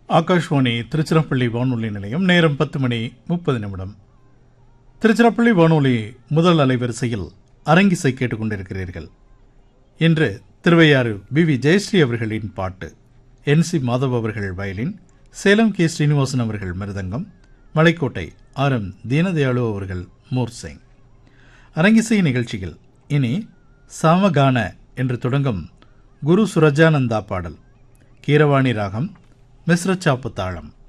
ஆகாஷ்வாணி திருச்சிராப்பள்ளி வானொலி நிலையம் நேரம் பத்து மணி முப்பது நிமிடம் திருச்சிராப்பள்ளி வானொலி முதல் அலைவரிசையில் அரங்கிசை கேட்டுக்கொண்டிருக்கிறீர்கள் இன்று திருவையாறு பி வி ஜெயஸ்ரீ அவர்களின் பாட்டு என் சி மாதவ் அவர்கள் வயலின் சேலம் கே ஸ்ரீனிவாசன் அவர்கள் மிருதங்கம் மலைக்கோட்டை ஆர் எம் தீனதயாளு அவர்கள் மோர்சிங் அரங்கிசை நிகழ்ச்சியில் இனி சாமகான என்று தொடங்கும் குரு சுரஜானந்தா பாடல் கீரவாணி ராகம் மிஸ்ரச்சாப்பு தாளம்